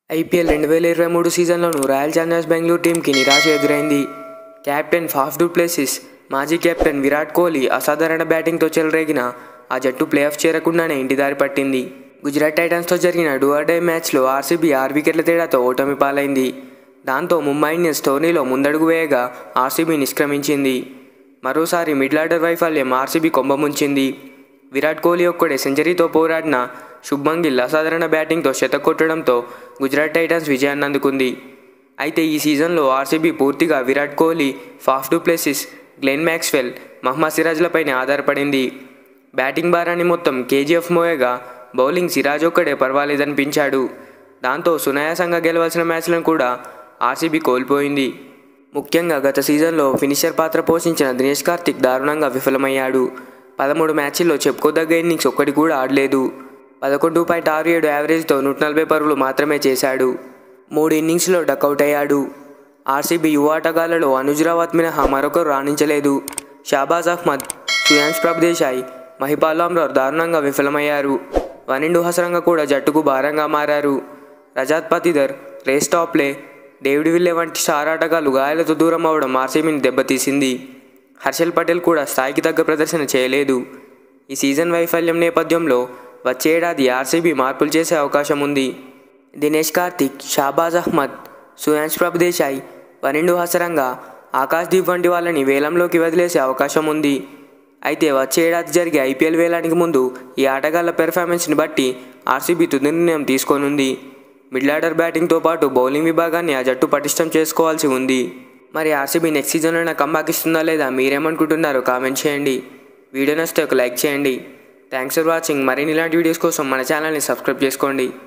IPL రెండు వేల ఇరవై మూడు సీజన్లోనూ రాయల్ ఛాలెంజర్స్ బెంగళూరు టీంకి నిరాశ ఎదురైంది కెప్టెన్ ఫాఫ్ డు ప్లేసిస్ మాజీ కెప్టెన్ విరాట్ కోహ్లీ అసాధారణ బ్యాటింగ్తో చెలరేగిన ఆ జట్టు ప్లే ఆఫ్ చేరకుండానే ఇంటి దారి పట్టింది గుజరాత్ టైటన్స్తో జరిగిన డూఆర్డై మ్యాచ్లో ఆర్సీబీ ఆరు వికెట్ల తేడాతో ఓటమి పాలైంది దాంతో ముంబై ఇండియన్స్ టోర్నీలో ముందడుగు వేయగా ఆర్సీబీ నిష్క్రమించింది మరోసారి మిడిల్ ఆర్డర్ వైఫల్యం ఆర్సీబీ కొంబముంచింది విరాట్ కోహ్లీ ఒక్కడే సెంచరీతో పోరాడిన శుభ్మన్ గిల్ అసాధారణ బ్యాటింగ్తో శతకొట్టడంతో గుజరాత్ టైటన్స్ విజయాన్ని అందుకుంది అయితే ఈ సీజన్లో ఆర్సీబీ పూర్తిగా Virat Kohli Faf du Plessis Glenn Maxwell Mohammed సిరాజ్లపైనే ఆధారపడింది బ్యాటింగ్ భారాన్ని మొత్తం కేజీఎఫ్ మోయగా బౌలింగ్ సిరాజ్ ఒక్కడే పర్వాలేదనిపించాడు దాంతో సునాయాసంగా గెలవాల్సిన మ్యాచ్లను కూడా ఆర్సీబీ కోల్పోయింది ముఖ్యంగా గత సీజన్లో ఫినిషర్ పాత్ర పోషించిన దినేష్ కార్తిక్ దారుణంగా విఫలమయ్యాడు పదమూడు మ్యాచ్ల్లో చెప్పుకోదగ్గ ఇన్నింగ్స్ ఒక్కటి కూడా ఆడలేదు పదకొండు పాయింట్ ఆరు ఏడు యావరేజ్తో నూట నలభై పరుగులు మాత్రమే చేశాడు మూడు ఇన్నింగ్స్లో డకౌట్ అయ్యాడు ఆర్సీబీ యువ ఆటగాళ్లలో అనుజ్ రావత్ మినహా మరొకరు రాణించలేదు షాబాజ్ అహ్మద్ సుయాన్స్ ప్రభదేశాయ్ మహిపాల్ అమ్రార్ దారుణంగా విఫలమయ్యారు వనిండు హసరంగా కూడా జట్టుకు భారంగా మారారు రజాత్ పతిదర్ రేస్ టాప్లే డేవిడ్ విల్లే వంటి స్టార్ ఆటగాళ్లు గాయాలతో దూరం అవడం ఆర్సీబీని దెబ్బతీసింది హర్షల్ పటేల్ కూడా స్థాయికి తగ్గ ప్రదర్శన చేయలేదు ఈ సీజన్ వైఫల్యం నేపథ్యంలో వచ్చే ఏడాది ఆర్సీబీ మార్పులు చేసే అవకాశం ఉంది దినేష్ కార్తిక్ షాబాజ్ అహ్మద్ సుయాన్స్ ప్రభదేశాయ్ వనిండు హసరంగా ఆకాశ్దీప్ వంటి వాళ్ళని వేలంలోకి వదిలేసే అవకాశం ఉంది అయితే వచ్చే ఏడాది జరిగే ఐపీఎల్ వేలానికి ముందు ఈ ఆటగాళ్ల పెర్ఫార్మెన్స్ని బట్టి ఆర్సీబీ తుది నిర్ణయం తీసుకోనుంది మిడిల్ ఆర్డర్ బ్యాటింగ్తో పాటు బౌలింగ్ విభాగాన్ని ఆ జట్టు పటిష్టం చేసుకోవాల్సి ఉంది మరి ఆర్సీబీ నెక్స్ట్ సీజన్లో కంబాక్ ఇస్తుందా లేదా మీరేమనుకుంటున్నారో కామెంట్ చేయండి వీడియో నచ్చితే ఒక లైక్ చేయండి థ్యాంక్స్ ఫర్ వాచింగ్ మరిన్ని ఇలాంటి వీడియోస్ కోసం మన ఛానల్ని సబ్స్క్రైబ్ చేసుకోండి